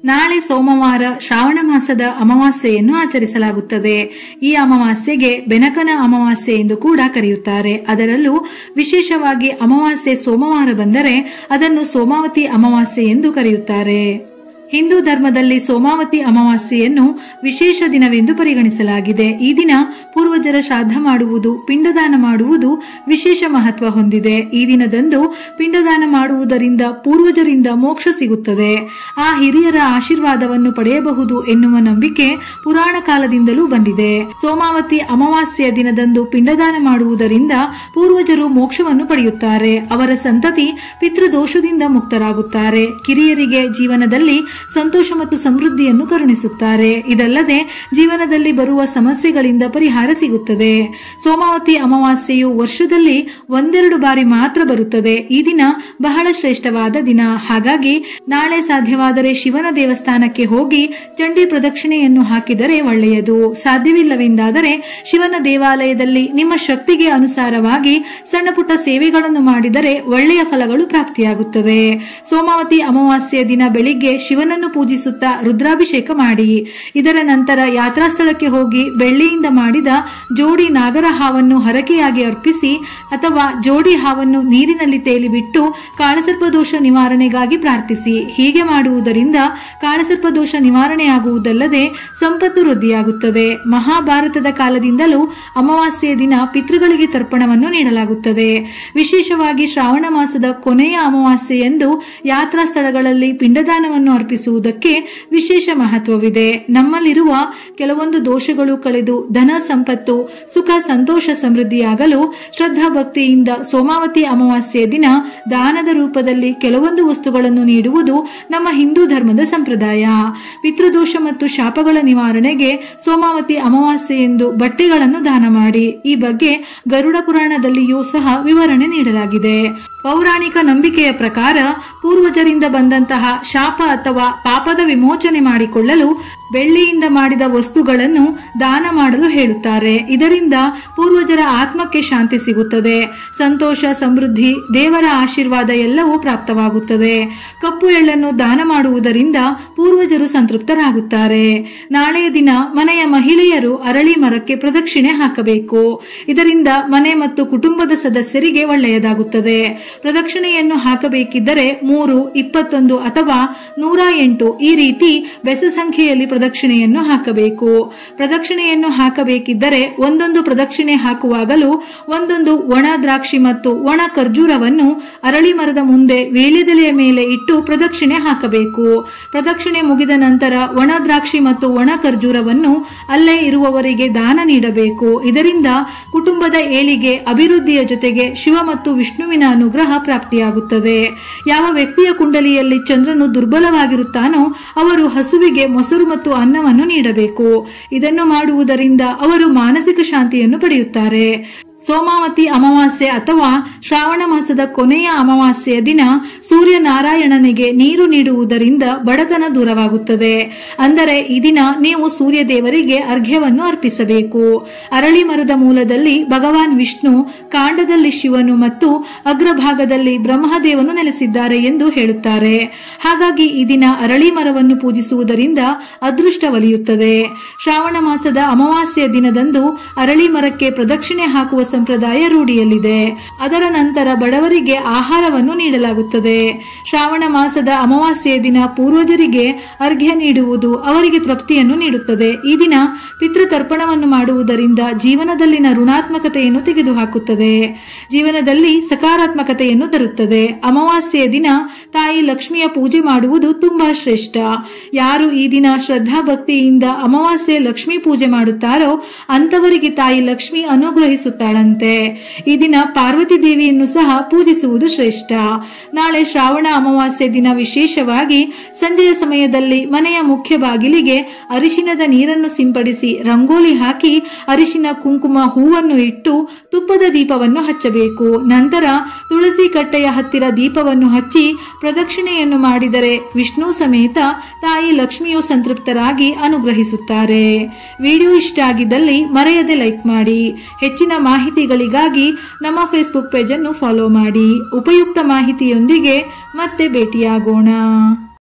ನಾಳೆ ಸೋಮವಾರ ಶ್ರಾವಣ ಮಾಸದ ಅಮಾವಾಸ್ಯೆಯನ್ನು ಆಚರಿಸಲಾಗುತ್ತದೆ ಈ ಅಮಾವಾಸ್ಯೆಗೆ ಬೆನಕನ ಅಮಾವಾಸ್ಯೆ ಎಂದು ಕೂಡ ಕರೆಯುತ್ತಾರೆ ಅದರಲ್ಲೂ ವಿಶೇಷವಾಗಿ ಅಮಾವಾಸ್ಯೆ ಸೋಮವಾರ ಬಂದರೆ ಅದನ್ನು ಸೋಮಾವತಿ ಅಮಾವಾಸ್ಯೆ ಎಂದು ಕರೆಯುತ್ತಾರೆ ಹಿಂದೂ ಧರ್ಮದಲ್ಲಿ ಸೋಮಾವತಿ ಅಮಾವಾಸ್ಯೆಯನ್ನು ವಿಶೇಷ ದಿನವೆಂದು ಪರಿಗಣಿಸಲಾಗಿದೆ ಈ ದಿನ ಪೂರ್ವಜರ ಶ್ರಾದ್ದ ಮಾಡುವುದು ಪಿಂಡದಾನ ಮಾಡುವುದು ವಿಶೇಷ ಮಹತ್ವ ಹೊಂದಿದೆ ಈ ದಿನದಂದು ಪಿಂಡದಾನ ಮಾಡುವುದರಿಂದ ಪೂರ್ವಜರಿಂದ ಮೋಕ್ಷ ಸಿಗುತ್ತದೆ ಆ ಹಿರಿಯರ ಆಶೀರ್ವಾದವನ್ನು ಪಡೆಯಬಹುದು ಎನ್ನುವ ನಂಬಿಕೆ ಪುರಾಣ ಕಾಲದಿಂದಲೂ ಬಂದಿದೆ ಸೋಮಾವತಿ ಅಮಾವಾಸ್ಯೆಯ ದಿನದಂದು ಪಿಂಡದಾನ ಮಾಡುವುದರಿಂದ ಪೂರ್ವಜರು ಮೋಕ್ಷವನ್ನು ಪಡೆಯುತ್ತಾರೆ ಅವರ ಸಂತತಿ ಪಿತೃದೋಷದಿಂದ ಮುಕ್ತರಾಗುತ್ತಾರೆ ಕಿರಿಯರಿಗೆ ಜೀವನದಲ್ಲಿ ಸಂತೋಷ ಮತ್ತು ಸಮೃದ್ಧಿಯನ್ನು ಕರುಣಿಸುತ್ತಾರೆ ಇದಲ್ಲದೆ ಜೀವನದಲ್ಲಿ ಬರುವ ಸಮಸ್ಯೆಗಳಿಂದ ಪರಿಹಾರ ಸಿಗುತ್ತದೆ ಸೋಮಾವತಿ ಅಮಾವಾಸ್ಯೆಯು ವರ್ಷದಲ್ಲಿ ಒಂದೆರಡು ಬಾರಿ ಮಾತ್ರ ಬರುತ್ತದೆ ಈ ದಿನ ಬಹಳ ಶ್ರೇಷ್ಠವಾದ ದಿನ ಹಾಗಾಗಿ ನಾಳೆ ಸಾಧ್ಯವಾದರೆ ಶಿವನ ದೇವಸ್ಥಾನಕ್ಕೆ ಹೋಗಿ ಚಂಡಿ ಪ್ರದಕ್ಷಿಣೆಯನ್ನು ಹಾಕಿದರೆ ಒಳ್ಳೆಯದು ಸಾಧ್ಯವಿಲ್ಲವೆಂದಾದರೆ ಶಿವನ ದೇವಾಲಯದಲ್ಲಿ ನಿಮ್ಮ ಶಕ್ತಿಗೆ ಅನುಸಾರವಾಗಿ ಸಣ್ಣ ಪುಟ್ಟ ಸೇವೆಗಳನ್ನು ಮಾಡಿದರೆ ಒಳ್ಳೆಯ ಫಲಗಳು ಪ್ರಾಪ್ತಿಯಾಗುತ್ತದೆ ಸೋಮಾವತಿ ಅಮಾವಾಸ್ಯೆಯ ದಿನ ಬೆಳಿಗ್ಗೆ ಶಿವನನ್ನು ಪೂಜಿಸುತ್ತಾ ರುದ್ರಾಭಿಷೇಕ ಮಾಡಿ ಇದರ ನಂತರ ಯಾತ್ರಾ ಸ್ಥಳಕ್ಕೆ ಹೋಗಿ ಬೆಳ್ಳಿಯಿಂದ ಮಾಡಿದ ಜೋಡಿ ನಾಗರ ಹಾವನ್ನು ಹರಕೆಯಾಗಿ ಅರ್ಪಿಸಿ ಅಥವಾ ಜೋಡಿ ಹಾವನ್ನು ನೀರಿನಲ್ಲಿ ತೇಲಿ ಬಿಟ್ಟು ಕಾಳಸರ್ಪ ದೋಷ ನಿವಾರಣೆಗಾಗಿ ಪ್ರಾರ್ಥಿಸಿ ಹೀಗೆ ಮಾಡುವುದರಿಂದ ಕಾಳಸರ್ಪ ದೋಷ ನಿವಾರಣೆಯಾಗುವುದಲ್ಲದೆ ಸಂಪತ್ತು ವೃದ್ಧಿಯಾಗುತ್ತದೆ ಮಹಾಭಾರತದ ಕಾಲದಿಂದಲೂ ಅಮಾವಾಸ್ಯೆಯ ದಿನ ಪಿತೃಗಳಿಗೆ ತರ್ಪಣವನ್ನು ನೀಡಲಾಗುತ್ತದೆ ವಿಶೇಷವಾಗಿ ಶ್ರಾವಣ ಮಾಸದ ಕೊನೆಯ ಅಮಾವಾಸ್ಯೆಯಂದು ಯಾತ್ರಾ ಸ್ಥಳಗಳಲ್ಲಿ ಪಿಂಡದಾನವನ್ನು ಅರ್ಪಿಸುವುದಕ್ಕೆ ವಿಶೇಷ ಮಹತ್ವವಿದೆ ನಮ್ಮಲ್ಲಿರುವ ಕೆಲವೊಂದು ದೋಷಗಳು ಕಳೆದು ಧನ ಸಂಪತ್ತು ಸುಖ ಸಂತೋಷ ಸಮೃದ್ಧಿಯಾಗಲು ಶ್ರದ್ಧಾ ಭಕ್ತಿಯಿಂದ ಸೋಮಾವತಿ ಅಮಾವಾಸ್ಯೆಯ ದಿನ ದಾನದ ರೂಪದಲ್ಲಿ ಕೆಲವೊಂದು ವಸ್ತುಗಳನ್ನು ನೀಡುವುದು ನಮ್ಮ ಹಿಂದೂ ಧರ್ಮದ ಸಂಪ್ರದಾಯ ಪಿತೃದೋಷ ಮತ್ತು ಶಾಪಗಳ ನಿವಾರಣೆಗೆ ಸೋಮಾವತಿ ಅಮಾವಾಸ್ಯೆ ಎಂದು ಬಟ್ಟೆಗಳನ್ನು ದಾನ ಮಾಡಿ ಈ ಬಗ್ಗೆ ಗರುಡ ಪುರಾಣದಲ್ಲಿಯೂ ಸಹ ವಿವರಣೆ ನೀಡಲಾಗಿದೆ ಪೌರಾಣಿಕ ನಂಬಿಕೆಯ ಪ್ರಕಾರ ಪೂರ್ವಜರಿಂದ ಬಂದಂತಹ ಶಾಪ ಅಥವಾ ಪಾಪದ ವಿಮೋಚನೆ ಮಾಡಿಕೊಳ್ಳಲು ಬೆಳ್ಳಿಯಿಂದ ಮಾಡಿದ ವಸ್ತುಗಳನ್ನು ದಾನ ಮಾಡಲು ಹೇಳುತ್ತಾರೆ ಇದರಿಂದ ಪೂರ್ವಜರ ಆತ್ಮಕ್ಕೆ ಶಾಂತಿ ಸಿಗುತ್ತದೆ ಸಂತೋಷ ಸಮೃದ್ಧಿ ದೇವರ ಆಶೀರ್ವಾದ ಎಲ್ಲವೂ ಪ್ರಾಪ್ತವಾಗುತ್ತದೆ ಕಪ್ಪು ಎಳ್ಳನ್ನು ದಾನ ಮಾಡುವುದರಿಂದ ಪೂರ್ವಜರು ಸಂತೃಪ್ತರಾಗುತ್ತಾರೆ ನಾಳೆಯ ದಿನ ಮನೆಯ ಮಹಿಳೆಯರು ಅರಳಿ ಮರಕ್ಕೆ ಪ್ರದಕ್ಷಿಣೆ ಹಾಕಬೇಕು ಇದರಿಂದ ಮನೆ ಮತ್ತು ಕುಟುಂಬದ ಸದಸ್ಯರಿಗೆ ಒಳ್ಳೆಯದಾಗುತ್ತದೆ ಪ್ರದಕ್ಷಿಣೆಯನ್ನು ಹಾಕಬೇಕಿದ್ದರೆ ಮೂರು ಇಪ್ಪತ್ತೊಂದು ಅಥವಾ ನೂರ ಎಂಟು ಈ ರೀತಿ ಬೆಸ ಸಂಖ್ಯೆಯಲ್ಲಿ ಪ್ರದಕ್ಷಿಣೆಯನ್ನು ಹಾಕಬೇಕು ಪ್ರದಕ್ಷಿಣೆಯನ್ನು ಹಾಕಬೇಕಿದ್ದರೆ ಒಂದೊಂದು ಪ್ರದಕ್ಷಿಣೆ ಹಾಕುವಾಗಲೂ ಒಂದೊಂದು ಒಣ ದ್ರಾಕ್ಷಿ ಮತ್ತು ಒಣ ಖರ್ಜೂರವನ್ನು ಅರಳಿ ಮರದ ಮುಂದೆ ವೀಳ್ಯದೆಲೆಯ ಮೇಲೆ ಇಟ್ಟು ಪ್ರದಕ್ಷಿಣೆ ಹಾಕಬೇಕು ಪ್ರದಕ್ಷಿಣೆ ಮುಗಿದ ನಂತರ ಒಣ ದ್ರಾಕ್ಷಿ ಮತ್ತು ಒಣ ಖರ್ಜೂರವನ್ನು ಅಲ್ಲೇ ಇರುವವರಿಗೆ ದಾನ ನೀಡಬೇಕು ಇದರಿಂದ ಕುಟುಂಬದ ಏಳಿಗೆ ಅಭಿವೃದ್ಧಿಯ ಜೊತೆಗೆ ಶಿವ ಮತ್ತು ವಿಷ್ಣುವಿನ ಅನುಗ್ರಹ ಪ್ರಾಪ್ತಿಯಾಗುತ್ತದೆ ಯಾವ ವ್ಯಕ್ತಿಯ ಕುಂಡಲಿಯಲ್ಲಿ ಚಂದ್ರನು ದುರ್ಬಲವಾಗಿರುತ್ತಾನೋ ಅವರು ಹಸುವಿಗೆ ಮೊಸರು ಮತ್ತು ಅನ್ನವನ್ನು ನೀಡಬೇಕು ಇದನ್ನು ಮಾಡುವುದರಿಂದ ಅವರು ಮಾನಸಿಕ ಶಾಂತಿಯನ್ನು ಪಡೆಯುತ್ತಾರೆ ಸೋಮಾವತಿ ಅಮಾವಾಸ್ಯೆ ಅಥವಾ ಶ್ರಾವಣ ಮಾಸದ ಕೊನೆಯ ಅಮಾವಾಸ್ಯೆಯ ದಿನ ಸೂರ್ಯನಾರಾಯಣನಿಗೆ ನೀರು ನೀಡುವುದರಿಂದ ಬಡತನ ದೂರವಾಗುತ್ತದೆ ಅಂದರೆ ಈ ದಿನ ನೀವು ಸೂರ್ಯ ದೇವರಿಗೆ ಅರ್ಘ್ಯವನ್ನು ಅರ್ಪಿಸಬೇಕು ಅರಳಿ ಮರದ ಮೂಲದಲ್ಲಿ ಭಗವಾನ್ ವಿಷ್ಣು ಕಾಂಡದಲ್ಲಿ ಶಿವನು ಮತ್ತು ಅಗ್ರಭಾಗದಲ್ಲಿ ಬ್ರಹ್ಮದೇವನು ನೆಲೆಸಿದ್ದಾರೆ ಎಂದು ಹೇಳುತ್ತಾರೆ ಹಾಗಾಗಿ ಈ ದಿನ ಅರಳಿ ಮರವನ್ನು ಪೂಜಿಸುವುದರಿಂದ ಅದೃಷ್ಟ ಒಲಿಯುತ್ತದೆ ಶ್ರಾವಣ ಮಾಸದ ಅಮಾವಾಸ್ಯೆಯ ದಿನದಂದು ಅರಳಿ ಮರಕ್ಕೆ ಪ್ರದಕ್ಷಿಣೆ ಹಾಕುವ ಸಂಪ್ರದಾಯ ರೂಢಿಯಲ್ಲಿದೆ ಅದರ ನಂತರ ಬಡವರಿಗೆ ಆಹಾರವನ್ನು ನೀಡಲಾಗುತ್ತದೆ ಶ್ರಾವಣ ಮಾಸದ ಅಮಾವಾಸ್ಯೆಯ ದಿನ ಪೂರ್ವಜರಿಗೆ ಅರ್ಘ್ಯ ನೀಡುವುದು ಅವರಿಗೆ ತೃಪ್ತಿಯನ್ನು ನೀಡುತ್ತದೆ ಈ ದಿನ ಪಿತೃತರ್ಪಣವನ್ನು ಮಾಡುವುದರಿಂದ ಜೀವನದಲ್ಲಿನ ಋಣಾತ್ಮಕತೆಯನ್ನು ತೆಗೆದುಹಾಕುತ್ತದೆ ಜೀವನದಲ್ಲಿ ಸಕಾರಾತ್ಮಕತೆಯನ್ನು ತರುತ್ತದೆ ಅಮಾವಾಸ್ಯೆಯ ದಿನ ತಾಯಿ ಲಕ್ಷ್ಮಿಯ ಪೂಜೆ ಮಾಡುವುದು ತುಂಬಾ ಶ್ರೇಷ್ಠ ಯಾರು ಈ ದಿನ ಶ್ರದ್ಧಾ ಭಕ್ತಿಯಿಂದ ಅಮಾವಾಸ್ಯೆ ಲಕ್ಷ್ಮೀ ಪೂಜೆ ಮಾಡುತ್ತಾರೋ ಅಂತವರಿಗೆ ತಾಯಿ ಲಕ್ಷ್ಮಿ ಅನುಗ್ರಹಿಸುತ್ತಾಳಂತೆ ಈ ದಿನ ಪಾರ್ವತಿ ದೇವಿಯನ್ನು ಸಹ ಪೂಜಿಸುವುದು ಶ್ರೇಷ್ಠ ನಾಳೆ ಶ್ರಾವಣ ಅಮಾವಾಸ್ಯೆ ದಿನ ವಿಶೇಷವಾಗಿ ಸಂಜೆಯ ಸಮಯದಲ್ಲಿ ಮನೆಯ ಮುಖ್ಯ ಬಾಗಿಲಿಗೆ ಅರಿಶಿನದ ನೀರನ್ನು ಸಿಂಪಡಿಸಿ ರಂಗೋಲಿ ಹಾಕಿ ಅರಿಶಿನ ಕುಂಕುಮ ಹೂವನ್ನು ಇಟ್ಟು ತುಪ್ಪದ ದೀಪವನ್ನು ಹಚ್ಚಬೇಕು ನಂತರ ತುಳಸಿ ಕಟ್ಟೆಯ ಹತ್ತಿರ ದೀಪವನ್ನು ಹಚ್ಚಿ ಪ್ರದಕ್ಷಿಣೆಯನ್ನು ಮಾಡಿದರೆ ವಿಷ್ಣು ಸಮೇತ ತಾಯಿ ಲಕ್ಷ್ಮಿಯು ಸಂತೃಪ್ತರಾಗಿ ಅನುಗ್ರಹಿಸುತ್ತಾರೆ ವಿಡಿಯೋ ಇಷ್ಟ ಆಗಿದ್ದಲ್ಲಿ ಮರೆಯದೆ ಲೈಕ್ ಮಾಡಿ ಹೆಚ್ಚಿನ ಮಾಹಿತಿಗಳಿಗಾಗಿ ನಮ್ಮ ಫೇಸ್ಬುಕ್ ಪೇಜ್ ಅನ್ನು ಫಾಲೋ ಮಾಡಿ ಉಪಯುಕ್ತ ಮಾಹಿತಿಯೊಂದಿಗೆ ಮತ್ತೆ ಭೇಟಿಯಾಗೋಣ